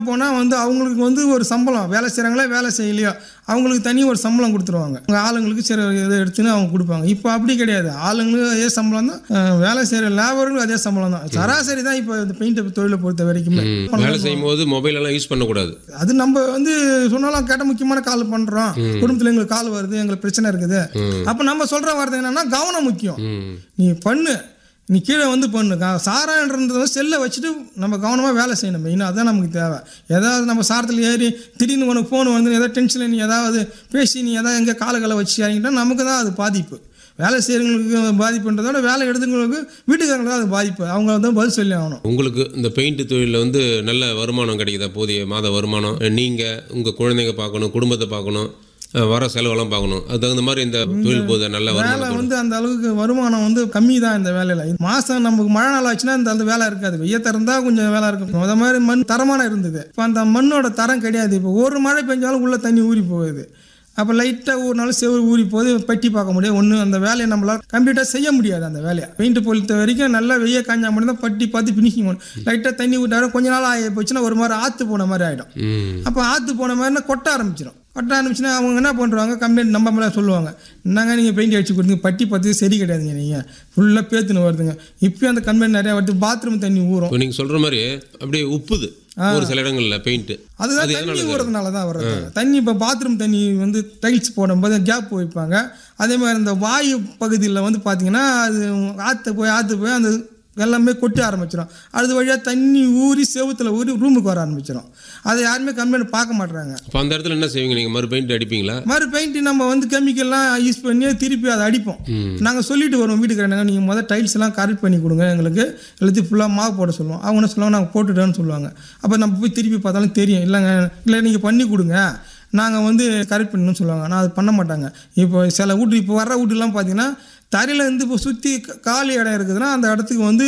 போனால் வந்து அவங்களுக்கு வந்து ஒரு சம்பளம் வேலை செய்கிறாங்களா வேலை செய்யலையோ அவங்களுக்கு தனி ஒரு சம்பளம் கொடுத்துருவாங்க அவங்க ஆளுங்களுக்கு சரி இதை எடுத்துன்னு அவங்க கொடுப்பாங்க இப்போ அப்படி கிடையாது ஆளுங்களும் அதே சம்பளம் தான் அஹ், வேலை செய்கிற லேபர்களும் அதே சம்பளம் தான் சராசரி தான் இப்போ இந்த பெயிண்ட் தொழிலை பொறுத்த வரைக்குமே வேலை செய்யும் போது மொபைல் எல்லாம் யூஸ் பண்ணக்கூடாது அது நம்ம வந்து சொன்னாலும் கேட்ட முக்கியமான கால் பண்ணுறோம் குடும்பத்தில் எங்களுக்கு கால் வருது எங்களுக்கு பிரச்சனை இருக்குது அப்போ நம்ம சொல்கிற வார்த்தை என்னன்னா கவனம் முக்கியம் ம் நீ பண்ணு நீ கீழே வந்து பண்ணு கா- சாரான்றது வந்து செல்லை வச்சுட்டு நம்ம கவனமாக வேலை செய்யணும் மெயினாக அதான் நமக்கு தேவை ஏதாவது நம்ம சாரத்தில் ஏறி திடீர்னு உனக்கு ஃபோன் வந்து ஏதாவது டென்ஷனில் நீ ஏதாவது பேசி நீ ஏதாவது எங்கே காலங்களை வச்சு இறங்கிட்டா நமக்கு தான் அது பாதிப்பு வேலை செய்கிறவங்களுக்கு பாதிப்புன்றதோட வேலை எடுத்தவங்களுக்கு வீட்டுக்காரங்களுக்கு தான் அது பாதிப்பு அவங்க வந்து பதில் சொல்லி ஆகணும் உங்களுக்கு இந்த பெயிண்ட் தொழிலில் வந்து நல்ல வருமானம் கிடைக்குதா போதிய மாத வருமானம் நீங்கள் உங்கள் குழந்தைங்க பார்க்கணும் குடும்பத்தை பார்க்கணும் அஹ் வர செலவெல்லாம் பார்க்கணும் அது தகுந்த மாதிரி இந்த தொழில் போகுது நல்ல வேலை வருமானம் வந்து அந்த அளவுக்கு வருமானம் வந்து கம்மி தான் இந்த வேலையில் மாதம் நமக்கு மழை நாள் ஆச்சுன்னா இந்த அந்த வேலை இருக்காது வெய்ய திறந்தா கொஞ்சம் வேலை இருக்கும் முத மாதிரி மண் தரமான இருந்தது இப்போ அந்த மண்ணோட தரம் கிடையாது இப்போ ஒரு மழை பெஞ்சாலும் உள்ள தண்ணி ஊறி போகுது அப்போ லைட்டாக ஊறினாலும் செவ்வறு ஊறி போகுது பெட்டி பார்க்க முடியாது ஒன்றும் அந்த வேலையை நம்மளால் கம்ப்ளீட்டாக செய்ய முடியாது அந்த வேலையை பெயிண்ட் பொறுத்த வரைக்கும் நல்லா வெய்ய காஞ்சா மட்டும் தான் பட்டி பார்த்து ஃபினிஷிங் பண்ணும் லைட்டாக தண்ணி விட்டாலும் கொஞ்ச நாள் ஆகி போச்சுன்னா ஒரு மாதிரி ஆற்று போன மாதிரி ஆகிடும் ம் அப்போ ஆற்று போன மாதிரினா கொட்ட ஆரம்பிச்சிடும் கொட்ட ஆரம்பிச்சுன்னா அவங்க என்ன பண்ணுறாங்க கம்ப்ளைண்ட் நம்ம மேலே சொல்லுவாங்க என்னங்க நீங்கள் பெயிண்ட் அடிச்சு கொடுத்தீங்க பட்டி பத்து சரி கிடையாதுங்க நீங்கள் ஃபுல்லாக பேத்துன்னு வருதுங்க இப்பயும் அந்த கம்ப்ளைண்ட் நிறையா வருது பாத்ரூம் தண்ணி ஊறும் இப்போ நீங்கள் சொல்கிற மாதிரி அப்படியே உப்புது ஒரு சில இடங்களில் பெயிண்ட் அதுதான் தண்ணி ஊறதுனால தான் வர்றது தண்ணி இப்போ பாத்ரூம் தண்ணி வந்து டைல்ஸ் போடும்போது கேப் வைப்பாங்க அதே மாதிரி இந்த வாயு பகுதியில் வந்து பார்த்தீங்கன்னா அது ஆற்று போய் ஆற்று போய் அந்த எல்லாமே கொட்ட ஆரம்பிச்சிடும் அது வழியாக தண்ணி ஊறி செவுத்துல ஊறி ரூமுக்கு வர ஆரம்பிச்சிடும் அதை யாருமே கம்ப்ளைண்ட் பார்க்க மாட்றாங்க அப்போ அந்த இடத்துல என்ன செய்வீங்க நீங்கள் மறு பெயிண்ட் அடிப்பீங்களா மறு பெயிண்ட் நம்ம வந்து கெமிக்கல்லாம் யூஸ் பண்ணி திருப்பி அதை அடிப்போம் நாங்கள் சொல்லிட்டு வருவோம் வீட்டுக்காரங்க நீங்கள் முதல் டைல்ஸ் எல்லாம் கரெக்ட் பண்ணி கொடுங்க எங்களுக்கு எல்லாத்தையும் ஃபுல்லாக மாவு போட சொல்லுவோம் அவங்க என்ன சொல்லுவாங்க நாங்கள் போட்டுட்டோன்னு சொல்லுவாங்க அப்போ நம்ம போய் திருப்பி பார்த்தாலும் தெரியும் இல்லைங்க இல்லை நீங்கள் பண்ணி கொடுங்க நாங்கள் வந்து கரெக்ட் பண்ணணும்னு சொல்லுவாங்க ஆனால் அது பண்ண மாட்டாங்க இப்போ சில வீட்டு இப்போ வர்ற வீட்டுலாம் பார்த்தீங்கன்னா தரையில் இருந்து இப்போ சுற்றி காலி இடம் இருக்குதுன்னா அந்த இடத்துக்கு வந்து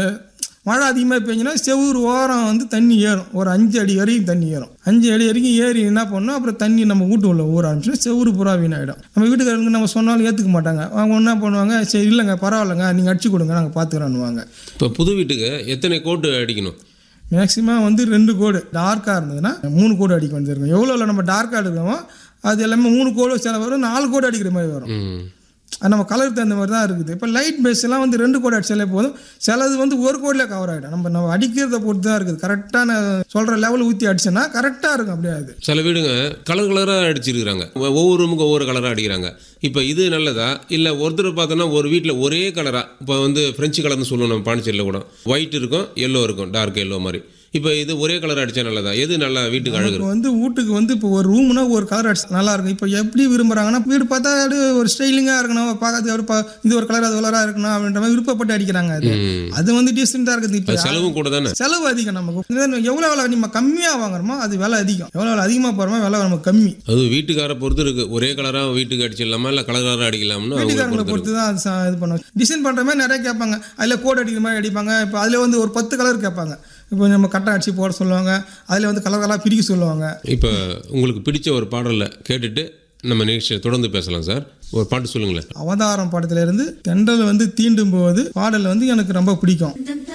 மழை அதிகமாக பெஞ்சுன்னா செவ்வறு ஓரம் வந்து தண்ணி ஏறும் ஒரு அஞ்சு அடி வரைக்கும் தண்ணி ஏறும் அஞ்சு அடி வரைக்கும் ஏறி என்ன பண்ணணும் அப்புறம் தண்ணி நம்ம வீட்டு உள்ள ஊற ஆரம்பிச்சுன்னா செவ்வறு புறா வீணாயிடும் நம்ம வீட்டுக்காரங்க நம்ம சொன்னாலும் ஏற்றுக்க மாட்டாங்க அவங்க என்ன பண்ணுவாங்க சரி இல்லைங்க பரவாயில்லைங்க நீங்கள் அடிச்சு கொடுங்க நாங்கள் பார்த்துக்கிறோன்னுவாங்க இப்போ புது வீட்டுக்கு எத்தனை கோட்டு அடிக்கணும் மேக்ஸிமம் வந்து ரெண்டு கோடு டார்க்காக இருந்ததுன்னா மூணு கோடு அடிக்க வந்துருக்கும் எவ்வளோ நம்ம டார்க்காக எடுக்கிறோமோ அது எல்லாமே மூணு கோடு சில வரும் நாலு கோடு அடிக்கிற மாதிரி வரும் ம் அது நம்ம கலருக்கு தகுந்த மாதிரி தான் இருக்குது இப்போ லைட் பேஸ் எல்லாம் வந்து ரெண்டு கோடு அடிச்சாலே போதும் சிலது வந்து ஒரு கோடில் கவர் ஆகிடும் நம்ம நம்ம அடிக்கிறத பொறுத்து தான் இருக்குது கரெக்டான சொல்கிற லெவல் ஊற்றி அடிச்சோன்னா கரெக்டாக இருக்கும் அப்படியே அது சில வீடுங்க கலர் கலராக அடிச்சிருக்கிறாங்க ஒ- ஒவ்வொரு ரூமுக்கும் ஒவ்வொரு கலராக அடிக்கிறாங்க இப்போ இது நல்லதா இல்லை ஒருத்தர் பார்த்தோன்னா ஒரு வீட்டில் ஒரே கலராக இப்போ வந்து ஃப்ரெஞ்சு கலர்னு சொல்லுவோம் நம்ம பாண்டிச்சேரியில் கூட ஒயிட் இருக்கும் எல்லோ இருக்கும் டார்க் எல்லோ மாதிரி இப்போ இது ஒரே கலர் அடித்தா நல்லதா எது நல்லா வீட்டுக்கு அழகு இப்போ வந்து வீட்டுக்கு வந்து இப்போ ஒரு ரூம்னா ஒரு கலர் அடிச்சு நல்லா இருக்கும் இப்போ எப்படி விரும்புறாங்கன்னா வீடு பார்த்தா அப்படியே ஒரு ஸ்டைலிங்காக இருக்கணும் பார்க்கறதுக்கு அப்படி பா- இது ஒரு கலர் அது கலராக இருக்கணும் அப்படின்ற மாதிரி விருப்பப்பட்டு அடிக்கிறாங்க அது ம். அது வந்து டீசெண்டாக இருக்குது இப்போ அது செலவும் கூட தானே செலவு அதிகம் நமக்கு எவ்வளோ விலை நம்ம கம்மியாக வாங்குறோமோ அது விலை அதிகம் எவ்வளோ விலை அதிகமாக போகிறோமோ விலை நமக்கு கம்மி அதுவும் வீட்டுக்கார பொறுத்து இருக்கு ஒரே கலராக வீட்டுக்கு அடிச்சிடலாமா இல்லை கலர் கலராக அடிக்கலாம்னு அவங்க வீட்டுக்காரங்களை பொறுத்து பொறுத்து தான் அது ச- இது பண்ணுவாங்க டிசைன் பண்ணுற மாதிரி நிறைய கேட்பாங்க அதில் கோட் அடிக்கிற மாதிரி அடிப்பாங்க இப்போ அதில் வந்து ஒரு பத்து கலர் கேட்பாங்க இப்போ நம்ம கட்டம் அடிச்சு போட சொல்லுவாங்க அதில் வந்து கலர் கலராக பிரிக்க சொல்லுவாங்க இப்போ உங்களுக்கு பிடிச்ச ஒரு பாடலை கேட்டுட்டு நம்ம நிகழ்ச்சியை தொடர்ந்து பேசலாம் சார் ஒரு பாட்டு சொல்லுங்களேன் அவதாரம் படத்துல இருந்து தென்றல் வந்து தீண்டும் போது பாடல் வந்து எனக்கு ரொம்ப பிடிக்கும் இந்த